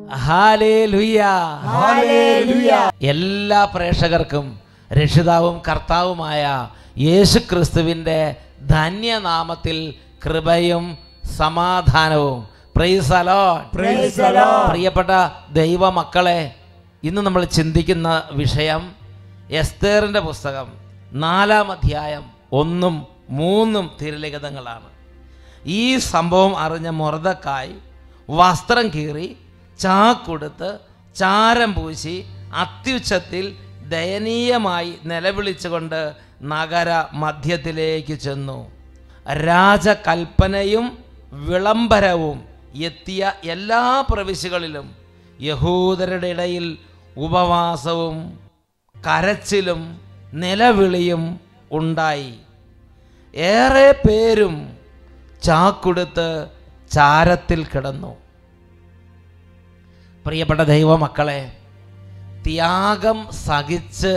Hallelujah. Hallelujah. എല്ലാ പ്രേക്ഷകർക്കും രക്ഷിതാവും കർത്താവുമായ യേശു ക്രിസ്തുവിൻ്റെ ധന്യനാമത്തിൽ കൃപയും സമാധാനവും Praise the Lord. Praise the Lord. പ്രിയപ്പെട്ട ദൈവമക്കളെ ഇന്ന് നമ്മൾ ചിന്തിക്കുന്ന വിഷയം എസ്തേറിൻ്റെ പുസ്തകം നാലാം അധ്യായം ഒന്നും മൂന്നും തിരുലിഖിതങ്ങളാണ് ഈ സംഭവം അറിഞ്ഞ മൊറദക്കായി വസ്ത്രം കീറി ചാക്കൊടുത്ത് ചാരം പൂശി അത്യുച്ചത്തിൽ ദയനീയമായി നിലവിളിച്ചുകൊണ്ട് നഗര മധ്യത്തിലേക്ക് ചെന്നു രാജകൽപ്പനയും വിളംബരവും എത്തിയ എല്ലാ പ്രവിശ്യകളിലും യഹൂദരുടെ ഇടയിൽ ഉപവാസവും കരച്ചിലും നിലവിളിയും ഉണ്ടായി ഏറെ പേരും ചാക്കുടുത്ത് ചാരത്തിൽ കിടന്നു പ്രിയപ്പെട്ട ദൈവമക്കളെ ത്യാഗം സഹിച്ച്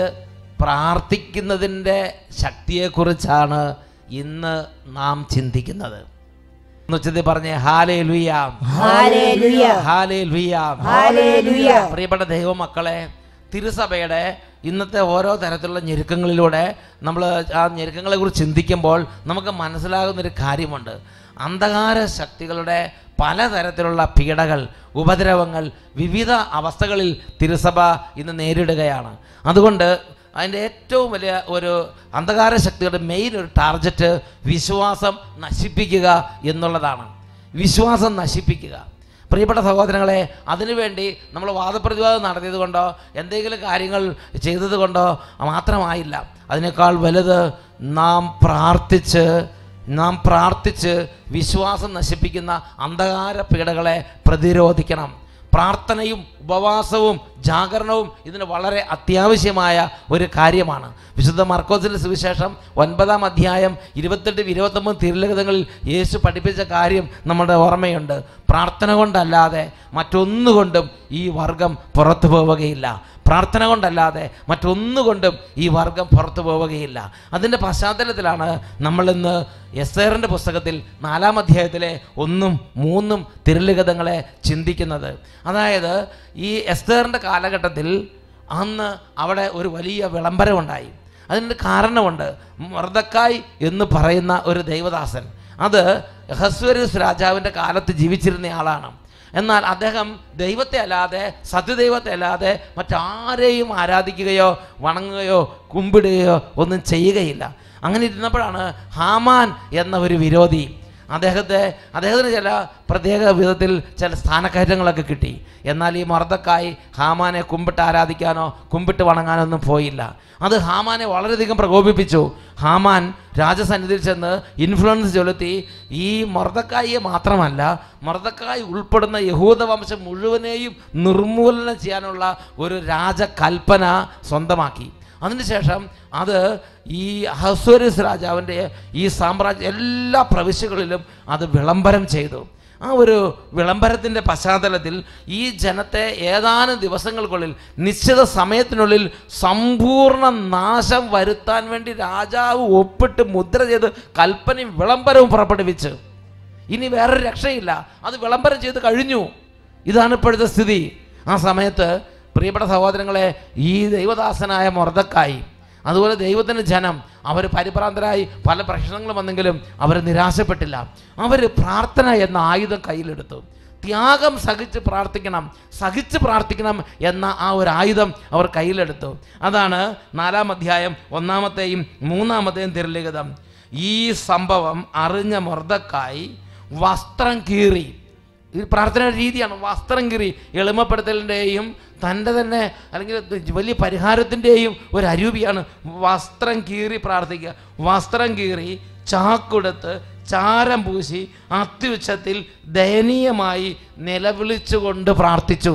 പ്രാർത്ഥിക്കുന്നതിൻ്റെ ശക്തിയെക്കുറിച്ചാണ് ഇന്ന് നാം ചിന്തിക്കുന്നത് ഉച്ചത്തിൽ പറഞ്ഞേ ഹാലേ ലുയാം ഹല്ലേലൂയ. ഹാലേ ലുയാം ഹല്ലേലൂയ. പ്രിയപ്പെട്ട ദൈവമക്കളെ തിരുസഭയുടെ ഇന്നത്തെ ഓരോ തരത്തിലുള്ള ഞെരുക്കങ്ങളിലൂടെ നമ്മൾ ആ ഞെരുക്കങ്ങളെ കുറിച്ച് ചിന്തിക്കുമ്പോൾ നമുക്ക് മനസ്സിലാകുന്നൊരു കാര്യമുണ്ട് അന്ധകാര ശക്തികളുടെ പലതരത്തിലുള്ള പീഡകൾ ഉപദ്രവങ്ങൾ വിവിധ അവസ്ഥകളിൽ തിരുസഭ ഇന്ന് നേരിടുകയാണ് അതുകൊണ്ട് അതിൻ്റെ ഏറ്റവും വലിയ ഒരു അന്ധകാര ശക്തിയുടെ മെയിൻ ഒരു ടാർഗറ്റ് വിശ്വാസം നശിപ്പിക്കുക എന്നുള്ളതാണ് വിശ്വാസം നശിപ്പിക്കുക പ്രിയപ്പെട്ട സഹോദരങ്ങളെ അതിനുവേണ്ടി നമ്മൾ വാദപ്രതിവാദം നടത്തിയത് കൊണ്ടോ എന്തെങ്കിലും കാര്യങ്ങൾ ചെയ്തത് കൊണ്ടോ മാത്രമായില്ല അതിനേക്കാൾ വലുത് നാം പ്രാർത്ഥിച്ച് നാം പ്രാർത്ഥിച്ച് വിശ്വാസം നശിപ്പിക്കുന്ന അന്ധകാര പീഡകളെ പ്രതിരോധിക്കണം പ്രാർത്ഥനയും ഉപവാസവും ജാഗരണവും ഇതിന് വളരെ അത്യാവശ്യമായ ഒരു കാര്യമാണ് വിശുദ്ധ മർക്കോസിൻ്റെ സുവിശേഷം ഒൻപതാം അധ്യായം ഇരുപത്തെട്ട് ഇരുപത്തൊമ്പത് തിരുലഗതങ്ങളിൽ യേശു പഠിപ്പിച്ച കാര്യം നമ്മുടെ ഓർമ്മയുണ്ട് പ്രാർത്ഥന കൊണ്ടല്ലാതെ മറ്റൊന്നുകൊണ്ടും ഈ വർഗം പുറത്തു പോവുകയില്ല പ്രാർത്ഥന കൊണ്ടല്ലാതെ മറ്റൊന്നുകൊണ്ടും ഈ വർഗം പുറത്തു പോവുകയില്ല അതിൻ്റെ പശ്ചാത്തലത്തിലാണ് നമ്മളിന്ന് എസ്തേറിൻ്റെ പുസ്തകത്തിൽ നാലാം അധ്യായത്തിലെ ഒന്നും മൂന്നും തിരുലിഖിതങ്ങളെ ചിന്തിക്കുന്നത് അതായത് ഈ എസ്തേറിൻ്റെ കാലഘട്ടത്തിൽ അന്ന് അവിടെ ഒരു വലിയ വിളംബരമുണ്ടായി അതിന് കാരണമുണ്ട് മർദക്കായ് എന്ന് പറയുന്ന ഒരു ദൈവദാസൻ അത് ഹസ്വരസ് രാജാവിൻ്റെ കാലത്ത് ജീവിച്ചിരുന്ന ആളാണ് എന്നാൽ അദ്ദേഹം ദൈവത്തെ അല്ലാതെ സത്യദൈവത്തെ അല്ലാതെ മറ്റാരെയും ആരാധിക്കുകയോ വണങ്ങുകയോ കുമ്പിടുകയോ ഒന്നും ചെയ്യുകയില്ല അങ്ങനെ ഇരുന്നപ്പോഴാണ് ഹാമാൻ എന്ന ഒരു വിരോധി അദ്ദേഹത്തെ അദ്ദേഹത്തിന് ചില പ്രത്യേക വിധത്തിൽ ചില സ്ഥാനക്കയറ്റങ്ങളൊക്കെ കിട്ടി എന്നാൽ ഈ മർദ്ദക്കായി ഹാമാനെ കുമ്പിട്ട് ആരാധിക്കാനോ കുമ്പിട്ട് വണങ്ങാനോ ഒന്നും പോയില്ല അത് ഹാമാനെ വളരെയധികം പ്രകോപിപ്പിച്ചു ഹാമാൻ രാജസന്നിധിയിൽ ചെന്ന് ഇൻഫ്ലുവൻസ് ചെലുത്തി ഈ മർദ്ദക്കായിയെ മാത്രമല്ല മർദ്ദക്കായി ഉൾപ്പെടുന്ന യഹൂദ വംശം മുഴുവനെയും നിർമൂലനം ചെയ്യാനുള്ള ഒരു രാജകൽപ്പന സ്വന്തമാക്കി അതിനുശേഷം അത് ഈ ഹസ്വരിസ് രാജാവിൻ്റെ ഈ സാമ്രാജ്യ എല്ലാ പ്രവിശ്യകളിലും അത് വിളംബരം ചെയ്തു ആ ഒരു വിളംബരത്തിൻ്റെ പശ്ചാത്തലത്തിൽ ഈ ജനത്തെ ഏതാനും ദിവസങ്ങൾക്കുള്ളിൽ നിശ്ചിത സമയത്തിനുള്ളിൽ സമ്പൂർണ്ണ നാശം വരുത്താൻ വേണ്ടി രാജാവ് ഒപ്പിട്ട് മുദ്ര ചെയ്ത് കൽപ്പനയും വിളംബരവും പുറപ്പെടുവിച്ച് ഇനി വേറൊരു രക്ഷയില്ല അത് വിളംബരം ചെയ്ത് കഴിഞ്ഞു ഇതാണ് ഇപ്പോഴത്തെ സ്ഥിതി ആ സമയത്ത് പ്രിയപ്പെട്ട സഹോദരങ്ങളെ ഈ ദൈവദാസനായ മൊറദക്കായി അതുപോലെ ദൈവത്തിൻ്റെ ജനം അവർ പരിഭ്രാന്തരായി പല പ്രശ്നങ്ങളും വന്നെങ്കിലും അവർ നിരാശപ്പെട്ടില്ല അവർ പ്രാർത്ഥന എന്ന ആയുധം കയ്യിലെടുത്തു ത്യാഗം സഹിച്ച് പ്രാർത്ഥിക്കണം സഹിച്ച് പ്രാർത്ഥിക്കണം എന്ന ആ ഒരു ആയുധം അവർ കയ്യിലെടുത്തു അതാണ് നാലാം അധ്യായം ഒന്നാമത്തെയും മൂന്നാമത്തെയും തിരലിഖിതം ഈ സംഭവം അറിഞ്ഞ മൊർദക്കായി വസ്ത്രം കീറി ഇത് പ്രാർത്ഥനയുടെ രീതിയാണ് വസ്ത്രം കീറി എളിമപ്പെടുത്തലിൻ്റെയും തൻ്റെ തന്നെ അല്ലെങ്കിൽ വലിയ പരിഹാരത്തിൻ്റെയും ഒരു അരൂപിയാണ് വസ്ത്രം കീറി പ്രാർത്ഥിക്കുക വസ്ത്രം കീറി ചാക്കൊടുത്ത് ചാരം പൂശി അത്യുച്ചത്തിൽ ദയനീയമായി നിലവിളിച്ചുകൊണ്ട് പ്രാർത്ഥിച്ചു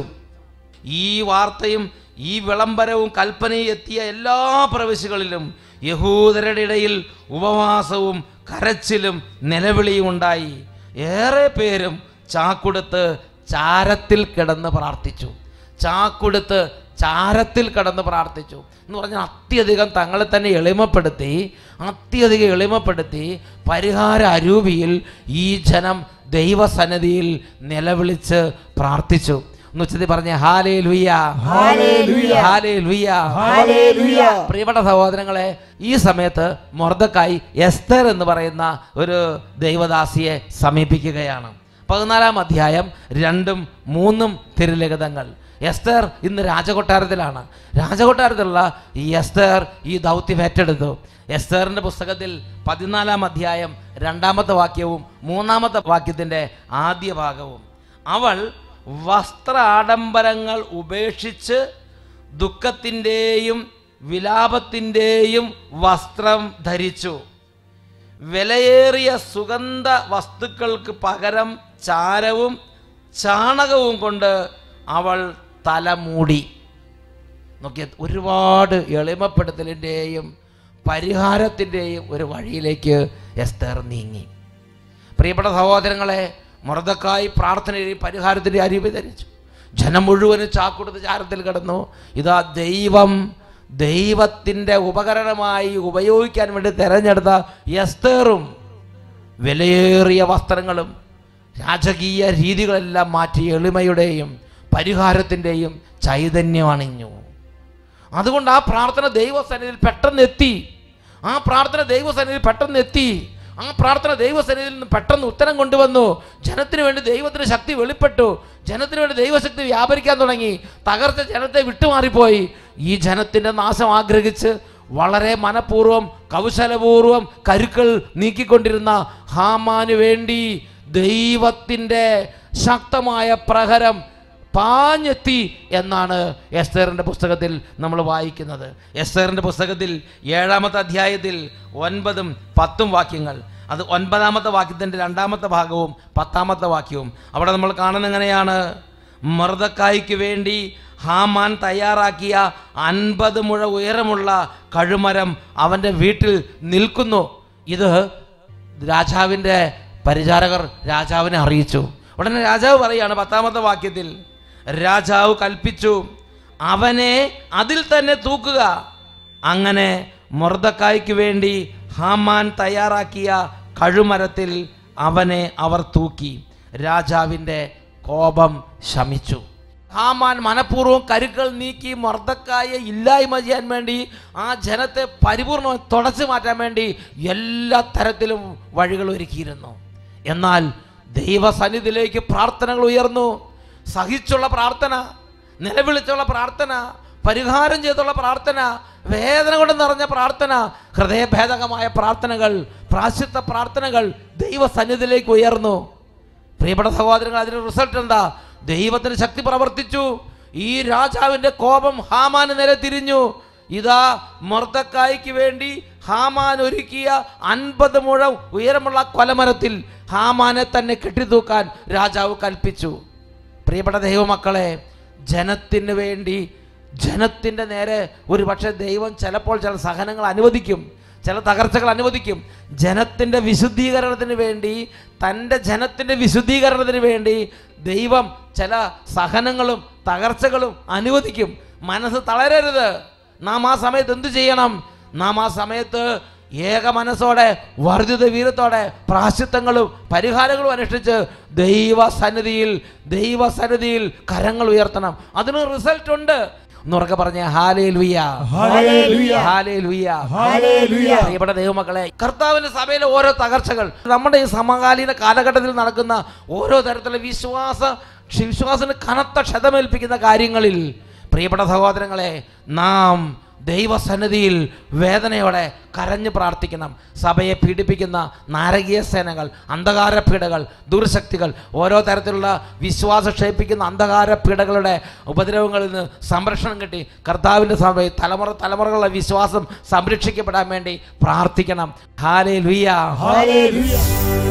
ഈ വാർത്തയും ഈ വിളംബരവും കൽപ്പനയും എത്തിയ എല്ലാ പ്രവിശ്യകളിലും യഹൂദരുടെ ഇടയിൽ ഉപവാസവും കരച്ചിലും നിലവിളിയും ഉണ്ടായി ഏറെ പേരും ചാക്കുടുത്ത് ചാരത്തിൽ കിടന്ന് പ്രാർത്ഥിച്ചു ചാക്കുടുത്ത് ചാരത്തിൽ കിടന്ന് പ്രാർത്ഥിച്ചു എന്ന് പറഞ്ഞാൽ അത്യധികം തങ്ങളെ തന്നെ എളിമപ്പെടുത്തി അത്യധികം എളിമപ്പെടുത്തി പരിഹാര അരൂപിയിൽ ഈ ജനം ദൈവസന്നിധിയിൽ നിലവിളിച്ച് പ്രാർത്ഥിച്ചു ഒന്ന് ഉച്ചത്തിൽ പറഞ്ഞേ ഹാലേ ലുയ്യ ഹല്ലേലൂയ. ഹാലേ ലുയ്യ ഹല്ലേലൂയ. പ്രിയപ്പെട്ട സഹോദരങ്ങളെ ഈ സമയത്ത് മൊർദക്കായി എസ്തർ എന്ന് പറയുന്ന ഒരു ദൈവദാസിയെ സമീപിക്കുകയാണ് പതിനാലാം അധ്യായം രണ്ടും മൂന്നും തിരുലിഖിതങ്ങൾ എസ്തർ ഇന്ന് രാജകൊട്ടാരത്തിലാണ് രാജകൊട്ടാരത്തിലുള്ള ഈ എസ്തർ ഈ ദൗത്യം ഏറ്റെടുത്തു എസ്തറിൻ്റെ പുസ്തകത്തിൽ പതിനാലാം അധ്യായം രണ്ടാമത്തെ വാക്യവും മൂന്നാമത്തെ വാക്യത്തിൻ്റെ ആദ്യ ഭാഗവും അവൾ വസ്ത്ര ആഡംബരങ്ങൾ ഉപേക്ഷിച്ച് ദുഃഖത്തിൻ്റെയും വിലാപത്തിൻ്റെയും വസ്ത്രം ധരിച്ചു വിലയേറിയ സുഗന്ധ വസ്തുക്കൾക്ക് പകരം ചാരവും ചാണകവും കൊണ്ട് അവൾ തല മൂടി നോക്കിയ ഒരുപാട് എളിമപ്പെടുത്തലിൻ്റെയും പരിഹാരത്തിൻ്റെയും ഒരു വഴിയിലേക്ക് എസ്തർ നീങ്ങി പ്രിയപ്പെട്ട സഹോദരങ്ങളെ മൃതക്കായി പ്രാർത്ഥനയും പരിഹാരത്തിൻ്റെ അരിവ് ധരിച്ചു ജനം മുഴുവനും ചാക്കൊടുത്ത് ചാരത്തിൽ കിടന്നു ഇതാ ദൈവം ദൈവത്തിൻ്റെ ഉപകരണമായി ഉപയോഗിക്കാൻ വേണ്ടി തിരഞ്ഞെടുത്ത എസ്തേറും വിലയേറിയ വസ്ത്രങ്ങളും രാജകീയ രീതികളെല്ലാം മാറ്റി എളിമയുടെയും പരിഹാരത്തിൻ്റെയും ചൈതന്യം അണിഞ്ഞു അതുകൊണ്ട് ആ പ്രാർത്ഥന ദൈവസന്നിധിയിൽ പെട്ടെന്ന് എത്തി ആ പ്രാർത്ഥന ദൈവസന്നിധിയിൽ പെട്ടെന്ന് എത്തി ആ പ്രാർത്ഥന ദൈവസന്നിധിയിൽ നിന്ന് പെട്ടെന്ന് ഉത്തരം കൊണ്ടുവന്നു ജനത്തിന് വേണ്ടി ദൈവത്തിന് ശക്തി വെളിപ്പെട്ടു ജനത്തിന് വേണ്ടി ദൈവശക്തി വ്യാപരിക്കാൻ തുടങ്ങി തകർച്ച ജനത്തെ വിട്ടുമാറിപ്പോയി ഈ ജനത്തിൻ്റെ നാശം ആഗ്രഹിച്ച് വളരെ മനഃപൂർവ്വം കൗശലപൂർവ്വം കരുക്കൾ നീക്കിക്കൊണ്ടിരുന്ന ഹാമാന് വേണ്ടി ദൈവത്തിൻ്റെ ശക്തമായ പ്രഹരം പാഞ്ഞെത്തി എന്നാണ് എസ്തേറിൻ്റെ പുസ്തകത്തിൽ നമ്മൾ വായിക്കുന്നത് എസ്തേറിൻ്റെ പുസ്തകത്തിൽ ഏഴാമത്തെ അധ്യായത്തിൽ ഒൻപതും പത്തും വാക്യങ്ങൾ അത് ഒൻപതാമത്തെ വാക്യത്തിൻ്റെ രണ്ടാമത്തെ ഭാഗവും പത്താമത്തെ വാക്യവും അവിടെ നമ്മൾ കാണുന്നത് എങ്ങനെയാണ് മൃതക്കായ്ക്ക് വേണ്ടി ഹാമാൻ തയ്യാറാക്കിയ അൻപത് മുഴ ഉയരമുള്ള കഴുമരം അവൻ്റെ വീട്ടിൽ നിൽക്കുന്നു ഇത് രാജാവിൻ്റെ പരിചാരകർ രാജാവിനെ അറിയിച്ചു ഉടനെ രാജാവ് പറയാണ് പത്താമത്തെ വാക്യത്തിൽ രാജാവ് കൽപ്പിച്ചു അവനെ അതിൽ തന്നെ തൂക്കുക അങ്ങനെ മൊർദക്കായ്ക്ക് വേണ്ടി ഹാമാൻ തയ്യാറാക്കിയ കഴുമരത്തിൽ അവനെ അവർ തൂക്കി രാജാവിൻ്റെ കോപം ശമിച്ചു ഹാമാൻ മനഃപൂർവ്വം കരുക്കൾ നീക്കി മർദ്ദക്കായെ ഇല്ലായ്മ ചെയ്യാൻ വേണ്ടി ആ ജനത്തെ പരിപൂർണമായി തുടച്ചു മാറ്റാൻ വേണ്ടി എല്ലാ തരത്തിലും വഴികൾ ഒരുക്കിയിരുന്നു എന്നാൽ ദൈവസന്നിധിയിലേക്ക് പ്രാർത്ഥനകൾ ഉയർന്നു സഹിച്ചുള്ള പ്രാർത്ഥന നിലവിളിച്ചുള്ള പ്രാർത്ഥന പരിഹാരം ചെയ്തുള്ള പ്രാർത്ഥന വേദന കൊണ്ട് നിറഞ്ഞ പ്രാർത്ഥന ഹൃദയഭേദകമായ പ്രാർത്ഥനകൾ പ്രാശ്ചിത്ത പ്രാർത്ഥനകൾ ദൈവസന്നിധിയിലേക്ക് ഉയർന്നു പ്രിയപ്പെട്ട സഹോദരങ്ങൾ അതിന് റിസൾട്ട് എന്താ ദൈവത്തിന് ശക്തി പ്രവർത്തിച്ചു ഈ രാജാവിന്റെ കോപം ഹാമാന് നേരെ തിരിഞ്ഞു ഇതാ മൊർദക്കായ്ക്ക് വേണ്ടി ഹാമാൻ ഒരുക്കിയ അൻപത് മുഴം ഉയരമുള്ള കൊലമരത്തിൽ ഹാമാനെ തന്നെ കെട്ടിത്തൂക്കാൻ രാജാവ് കൽപ്പിച്ചു പ്രിയപ്പെട്ട ദൈവമക്കളെ ജനത്തിന് വേണ്ടി ജനത്തിൻ്റെ നേരെ ഒരു പക്ഷേ ദൈവം ചിലപ്പോൾ ചില സഹനങ്ങൾ അനുവദിക്കും ചില തകർച്ചകൾ അനുവദിക്കും ജനത്തിൻ്റെ വിശുദ്ധീകരണത്തിന് വേണ്ടി തൻ്റെ ജനത്തിൻ്റെ വിശുദ്ധീകരണത്തിന് വേണ്ടി ദൈവം ചില സഹനങ്ങളും തകർച്ചകളും അനുവദിക്കും മനസ്സ് തളരരുത് നാം ആ സമയത്ത് എന്തു ചെയ്യണം നാം ആ സമയത്ത് ഏക മനസ്സോടെ വർദ്ധിത വീരത്തോടെ പ്രാശ്ചിത്തങ്ങളും പരിഹാരങ്ങളും അനുഷ്ഠിച്ച് ദൈവസന്നിധിയിൽ ദൈവസന്നിധിയിൽ കരങ്ങൾ ഉയർത്തണം അതിന് റിസൾട്ട് ഉണ്ട് എന്നുറക്കെ പറഞ്ഞ ഹാലേ ലുയ്യ ഹല്ലേലൂയ. ഹാലേ ലുയ്യ ഹല്ലേലൂയ. പ്രിയപ്പെട്ട ദൈവമക്കളെ കർത്താവിന്റെ സഭയിലെ ഓരോ തകർച്ചകൾ നമ്മുടെ ഈ സമകാലീന കാലഘട്ടത്തിൽ നടക്കുന്ന ഓരോ തരത്തിലുള്ള വിശ്വാസ വിശ്വാസത്തിന് കനത്ത ക്ഷതമേൽപ്പിക്കുന്ന കാര്യങ്ങളിൽ പ്രിയപ്പെട്ട സഹോദരങ്ങളെ നാം ദൈവസന്നിധിയിൽ വേദനയോടെ കരഞ്ഞു പ്രാർത്ഥിക്കണം സഭയെ പീഡിപ്പിക്കുന്ന നാരകീയ സേനകൾ അന്ധകാര പീഡകൾ ദുർശക്തികൾ ഓരോ തരത്തിലുള്ള വിശ്വാസം ക്ഷയിപ്പിക്കുന്ന അന്ധകാര പീഡകളുടെ ഉപദ്രവങ്ങളിൽ നിന്ന് സംരക്ഷണം കിട്ടി കർത്താവിൻ്റെ സഭയിൽ തലമുറ തലമുറകളുടെ വിശ്വാസം സംരക്ഷിക്കപ്പെടാൻ വേണ്ടി പ്രാർത്ഥിക്കണം ഹാലേ ലുയ്യ ഹല്ലേലൂയ